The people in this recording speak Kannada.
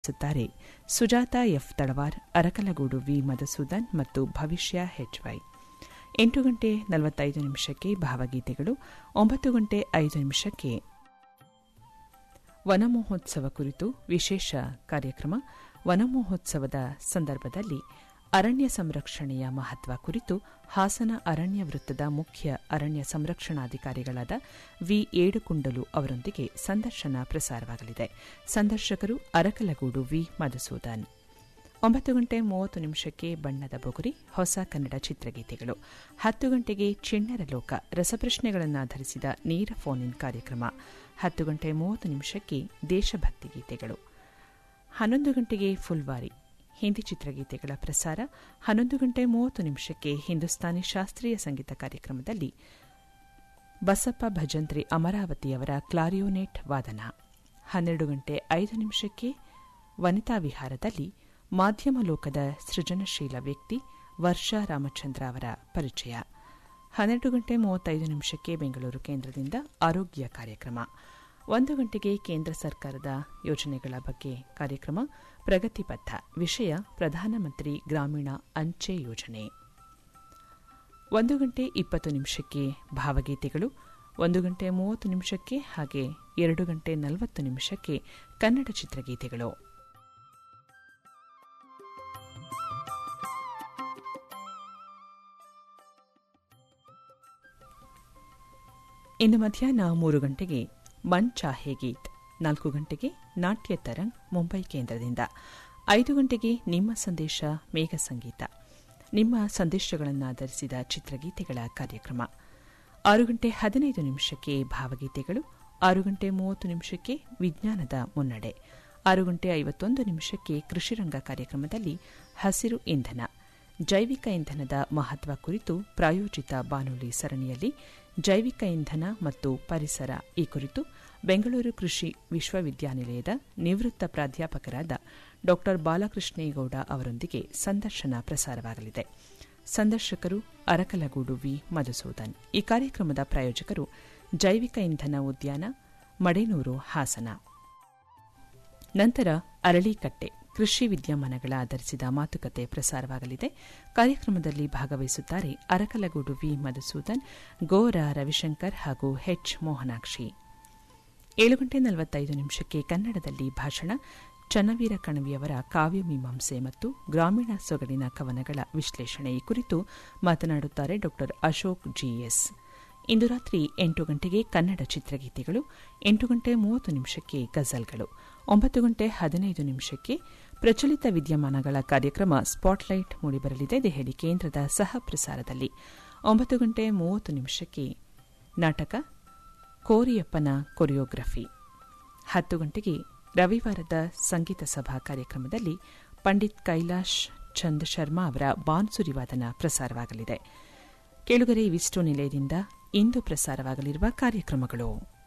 ಭಾಗವಹಿಸುತ್ತಾರೆ ಸುಜಾತ ಎಫ್ ತಳವಾರ್ ಅರಕಲಗೂಡು ವಿ ಮಧುಸೂದನ್ ಮತ್ತು ಭವಿಷ್ಯ ಹೆಚ್ವೈ ಎಂಟು ಗಂಟೆ ನಲವತ್ತೈದು ನಿಮಿಷಕ್ಕೆ ಭಾವಗೀತೆಗಳು ಒಂಬತ್ತು ಗಂಟೆ ಐದು ನಿಮಿಷಕ್ಕೆ ವನಮಹೋತ್ಸವ ಕುರಿತು ವಿಶೇಷ ಕಾರ್ಯಕ್ರಮ ವನಮಹೋತ್ಸವದ ಸಂದರ್ಭದಲ್ಲಿ ಅರಣ್ಯ ಸಂರಕ್ಷಣೆಯ ಮಹತ್ವ ಕುರಿತು ಹಾಸನ ಅರಣ್ಯ ವೃತ್ತದ ಮುಖ್ಯ ಅರಣ್ಯ ಸಂರಕ್ಷಣಾಧಿಕಾರಿಗಳಾದ ವಿ ಏಡುಕುಂಡಲು ಅವರೊಂದಿಗೆ ಸಂದರ್ಶನ ಪ್ರಸಾರವಾಗಲಿದೆ ಸಂದರ್ಶಕರು ಅರಕಲಗೂಡು ವಿ ಮಧುಸೂದನ್ ಒಂಬತ್ತು ಗಂಟೆ ಮೂವತ್ತು ನಿಮಿಷಕ್ಕೆ ಬಣ್ಣದ ಬೊಗುರಿ ಹೊಸ ಕನ್ನಡ ಚಿತ್ರಗೀತೆಗಳು ಹತ್ತು ಗಂಟೆಗೆ ಚಿಣ್ಣರ ಲೋಕ ರಸಪ್ರಶ್ನೆಗಳನ್ನಾಧರಿಸಿದ ನೇರ ಫೋನ್ ಇನ್ ಕಾರ್ಯಕ್ರಮ ಹತ್ತು ಗಂಟೆ ಮೂವತ್ತು ನಿಮಿಷಕ್ಕೆ ದೇಶಭಕ್ತಿ ಗೀತೆಗಳು ಹನ್ನೊಂದು ಗಂಟೆಗೆ ಫುಲ್ವಾರಿ ಹಿಂದಿ ಚಿತ್ರಗೀತೆಗಳ ಪ್ರಸಾರ ಹನ್ನೊಂದು ಗಂಟೆ ಮೂವತ್ತು ನಿಮಿಷಕ್ಕೆ ಹಿಂದೂಸ್ತಾನಿ ಶಾಸ್ತ್ರೀಯ ಸಂಗೀತ ಕಾರ್ಯಕ್ರಮದಲ್ಲಿ ಬಸಪ್ಪ ಭಜಂತ್ರಿ ಅಮರಾವತಿಯವರ ಕ್ಲಾರಿಯೋನೆಟ್ ವಾದನ ಹನ್ನೆರಡು ಗಂಟೆ ಐದು ನಿಮಿಷಕ್ಕೆ ವನಿತಾ ವಿಹಾರದಲ್ಲಿ ಮಾಧ್ಯಮ ಲೋಕದ ಸೃಜನಶೀಲ ವ್ಯಕ್ತಿ ವರ್ಷಾ ರಾಮಚಂದ್ರ ಅವರ ಪರಿಚಯ ಹನ್ನೆರಡು ಗಂಟೆ ಮೂವತ್ತೈದು ನಿಮಿಷಕ್ಕೆ ಬೆಂಗಳೂರು ಕೇಂದ್ರದಿಂದ ಆರೋಗ್ಯ ಕಾರ್ಯಕ್ರಮ ಒಂದು ಗಂಟೆಗೆ ಕೇಂದ್ರ ಸರ್ಕಾರದ ಯೋಜನೆಗಳ ಬಗ್ಗೆ ಕಾರ್ಯಕ್ರಮ ಪ್ರಗತಿಪಥ ವಿಷಯ ಪ್ರಧಾನಮಂತ್ರಿ ಗ್ರಾಮೀಣ ಅಂಚೆ ಯೋಜನೆ ಒಂದು ಗಂಟೆ ಇಪ್ಪತ್ತು ನಿಮಿಷಕ್ಕೆ ಭಾವಗೀತೆಗಳು ಒಂದು ಗಂಟೆ ಮೂವತ್ತು ನಿಮಿಷಕ್ಕೆ ಹಾಗೆ ಎರಡು ಗಂಟೆ ನಲವತ್ತು ನಿಮಿಷಕ್ಕೆ ಕನ್ನಡ ಚಿತ್ರಗೀತೆಗಳು ಇನ್ನು ಮಧ್ಯಾಹ್ನ ಮೂರು ಗಂಟೆಗೆ ಮನ್ ಚಾಹೆ ಗೀತ್ ನಾಲ್ಕು ಗಂಟೆಗೆ ನಾಟ್ಯ ತರಂಗ್ ಮುಂಬೈ ಕೇಂದ್ರದಿಂದ ಐದು ಗಂಟೆಗೆ ನಿಮ್ಮ ಸಂದೇಶ ಮೇಘ ಸಂಗೀತ ನಿಮ್ಮ ಸಂದೇಶಗಳನ್ನಾಧರಿಸಿದ ಚಿತ್ರಗೀತೆಗಳ ಕಾರ್ಯಕ್ರಮ ಆರು ಗಂಟೆ ಹದಿನೈದು ನಿಮಿಷಕ್ಕೆ ಭಾವಗೀತೆಗಳು ಆರು ಗಂಟೆ ಮೂವತ್ತು ನಿಮಿಷಕ್ಕೆ ವಿಜ್ಞಾನದ ಮುನ್ನಡೆ ಆರು ಗಂಟೆ ಐವತ್ತೊಂದು ನಿಮಿಷಕ್ಕೆ ಕೃಷಿರಂಗ ಕಾರ್ಯಕ್ರಮದಲ್ಲಿ ಹಸಿರು ಇಂಧನ ಜೈವಿಕ ಇಂಧನದ ಮಹತ್ವ ಕುರಿತು ಪ್ರಾಯೋಜಿತ ಬಾನುಲಿ ಸರಣಿಯಲ್ಲಿ ಜೈವಿಕ ಇಂಧನ ಮತ್ತು ಪರಿಸರ ಈ ಕುರಿತು ಬೆಂಗಳೂರು ಕೃಷಿ ವಿಶ್ವವಿದ್ಯಾನಿಲಯದ ನಿವೃತ್ತ ಪ್ರಾಧ್ಯಾಪಕರಾದ ಡಾ ಬಾಲಕೃಷ್ಣೇಗೌಡ ಅವರೊಂದಿಗೆ ಸಂದರ್ಶನ ಪ್ರಸಾರವಾಗಲಿದೆ ಸಂದರ್ಶಕರು ಅರಕಲಗೂಡು ವಿ ಮಧುಸೂದನ್ ಈ ಕಾರ್ಯಕ್ರಮದ ಪ್ರಾಯೋಜಕರು ಜೈವಿಕ ಇಂಧನ ಉದ್ಯಾನ ಮಡೇನೂರು ಹಾಸನ ನಂತರ ಅರಳಿಕಟ್ಟೆ ಕೃಷಿ ವಿದ್ಯಮಾನಗಳ ಆಧರಿಸಿದ ಮಾತುಕತೆ ಪ್ರಸಾರವಾಗಲಿದೆ ಕಾರ್ಯಕ್ರಮದಲ್ಲಿ ಭಾಗವಹಿಸುತ್ತಾರೆ ಅರಕಲಗೂಡು ವಿ ಮಧುಸೂದನ್ ಗೋರ ರವಿಶಂಕರ್ ಹಾಗೂ ಹೆಚ್ ಮೋಹನಾಕ್ಷಿ ಏಳು ಗಂಟೆ ನಲವತ್ತೈದು ನಿಮಿಷಕ್ಕೆ ಕನ್ನಡದಲ್ಲಿ ಭಾಷಣ ಚನ್ನವೀರ ಕಣವಿಯವರ ಕಾವ್ಯಮೀಮಾಂಸೆ ಮತ್ತು ಗ್ರಾಮೀಣ ಸೊಗಡಿನ ಕವನಗಳ ವಿಶ್ಲೇಷಣೆ ಈ ಕುರಿತು ಮಾತನಾಡುತ್ತಾರೆ ಡಾ ಅಶೋಕ್ ಜಿಎಸ್ ಇಂದು ರಾತ್ರಿ ಎಂಟು ಗಂಟೆಗೆ ಕನ್ನಡ ಚಿತ್ರಗೀತೆಗಳು ಎಂಟು ಗಂಟೆ ಮೂವತ್ತು ನಿಮಿಷಕ್ಕೆ ಗಜಲ್ಗಳು ಒಂಬತ್ತು ಗಂಟೆ ಹದಿನೈದು ನಿಮಿಷಕ್ಕೆ ಪ್ರಚಲಿತ ವಿದ್ಯಮಾನಗಳ ಕಾರ್ಯಕ್ರಮ ಸ್ಪಾಟ್ಲೈಟ್ ಮೂಡಿಬರಲಿದೆ ದೆಹಲಿ ಕೇಂದ್ರದ ಸಹ ಪ್ರಸಾರದಲ್ಲಿ ಒಂಬತ್ತು ಗಂಟೆ ಮೂವತ್ತು ನಿಮಿಷಕ್ಕೆ ನಾಟಕ ಕೋರಿಯಪ್ಪನ ಕೊರಿಯೋಗ್ರಫಿ ಹತ್ತು ಗಂಟೆಗೆ ರವಿವಾರದ ಸಂಗೀತ ಸಭಾ ಕಾರ್ಯಕ್ರಮದಲ್ಲಿ ಪಂಡಿತ್ ಕೈಲಾಶ್ ಚಂದ್ ಶರ್ಮಾ ಅವರ ಬಾನ್ಸುರಿ ವಾದನ ಪ್ರಸಾರವಾಗಲಿದೆ ಕೇಳುಗರೆ ಇವಿಷ್ಟು ನಿಲಯದಿಂದ ಇಂದು ಪ್ರಸಾರವಾಗಲಿರುವ ಕಾರ್ಯಕ್ರಮಗಳು